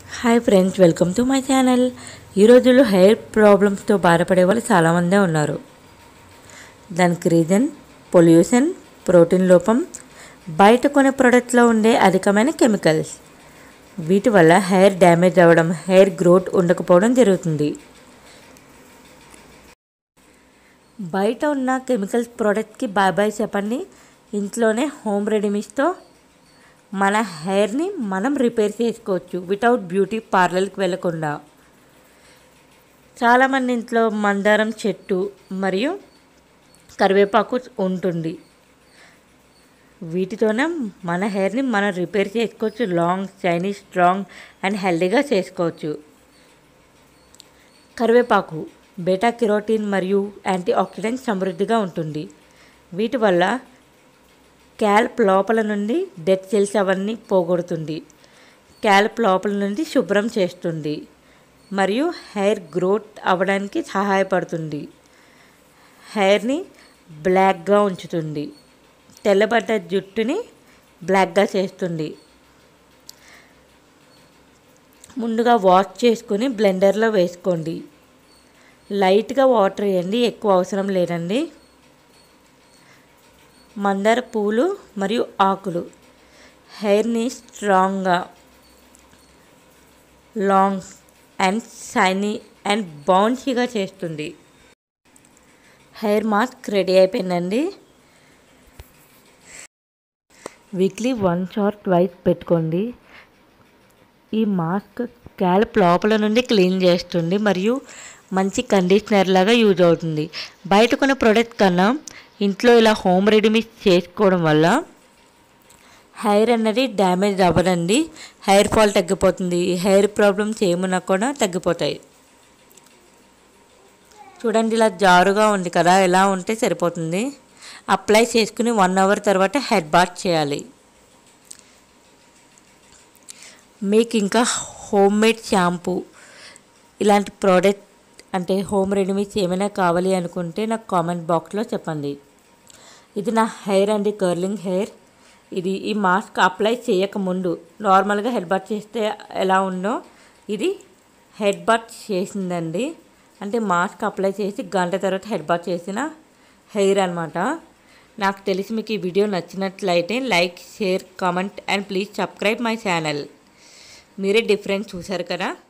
hi friends welcome to my channel ఈ రోజుల్లో hair ప్రాబ్లమ్స్తో బాధపడే వాళ్ళు చాలామందే ఉన్నారు దానికి రీజన్ పొల్యూషన్ ప్రోటీన్ లోపం బయట కొనే ప్రోడక్ట్లో ఉండే అధికమైన కెమికల్స్ వీటి వల్ల హెయిర్ డ్యామేజ్ అవ్వడం హెయిర్ గ్రోత్ ఉండకపోవడం జరుగుతుంది బయట ఉన్న కెమికల్స్ ప్రోడక్ట్కి బాయ్ బాయ్ చెప్పండి ఇంట్లోనే హోమ్ రెడీమీస్తో మన హెయిర్ని మనం రిపేర్ చేసుకోవచ్చు వితౌట్ బ్యూటీ పార్లర్కి వెళ్ళకుండా చాలామంది ఇంట్లో మందారం చెట్టు మరియు కరివేపాకు ఉంటుంది వీటితోనే మన హెయిర్ని మనం రిపేర్ చేసుకోవచ్చు లాంగ్ షైనీ స్ట్రాంగ్ అండ్ హెల్దీగా చేసుకోవచ్చు కరివేపాకు బీటా కిరోటిన్ మరియు యాంటీ ఆక్సిడెంట్ సమృద్ధిగా ఉంటుంది వీటి వల్ల క్యాల్ప్ లోపల నుండి డెత్ సెల్స్ అవన్నీ పోగొడుతుంది క్యాల్ప్ లోపల నుండి శుభ్రం చేస్తుంది మరియు హెయిర్ గ్రోత్ అవ్వడానికి సహాయపడుతుంది హెయిర్ని బ్లాక్గా ఉంచుతుంది తెల్లబడ్డ జుట్టుని బ్లాక్గా చేస్తుంది ముందుగా వాష్ చేసుకుని బ్లెండర్లో వేసుకోండి లైట్గా వాటర్ వేయండి ఎక్కువ అవసరం లేదండి మందార పూలు మరియు ఆకులు హెయిర్ని స్ట్రాంగ్గా లాంగ్ అండ్ షైనీ అండ్ బౌన్సీగా చేస్తుంది హెయిర్ మాస్క్ రెడీ అయిపోయిందండి వీక్లీ వన్స్ ఆర్ ట్వైస్ పెట్టుకోండి ఈ మాస్క్ స్కాల్ప్ లోపల నుండి క్లీన్ చేస్తుంది మరియు మంచి కండిషనర్ లాగా యూజ్ అవుతుంది బయట కొనే ప్రోడక్ట్ కన్నా ఇంట్లో ఇలా హోమ్ రెడీమేడ్ చేసుకోవడం వల్ల హెయిర్ అనేది డ్యామేజ్ అవ్వదండి హెయిర్ ఫాల్ తగ్గిపోతుంది హెయిర్ ప్రాబ్లమ్స్ ఏమున్నా కూడా తగ్గిపోతాయి చూడండి ఇలా జారుగా ఉంది కదా ఎలా ఉంటే సరిపోతుంది అప్లై చేసుకుని వన్ అవర్ తర్వాత హెడ్ బాత్ చేయాలి మీకు ఇంకా హోమ్ మేడ్ షాంపూ ఇలాంటి ప్రోడక్ట్ అంటే హోమ్ రెడీమేడ్స్ ఏమైనా కావాలి అనుకుంటే నాకు కామెంట్ బాక్స్లో చెప్పండి ఇది నా హెయిర్ అండి కర్లింగ్ హెయిర్ ఇది ఈ మాస్క్ అప్లై చేయకముందు నార్మల్గా హెడ్ బాత్ చేస్తే ఎలా ఉందో ఇది హెడ్ బాత్ చేసిందండి అంటే మాస్క్ అప్లై చేసి గంట తర్వాత హెడ్ బాత్ చేసిన హెయిర్ అనమాట నాకు తెలిసి మీకు ఈ వీడియో నచ్చినట్లయితే like share comment and please subscribe my channel మీరే డిఫరెన్స్ చూసారు కదా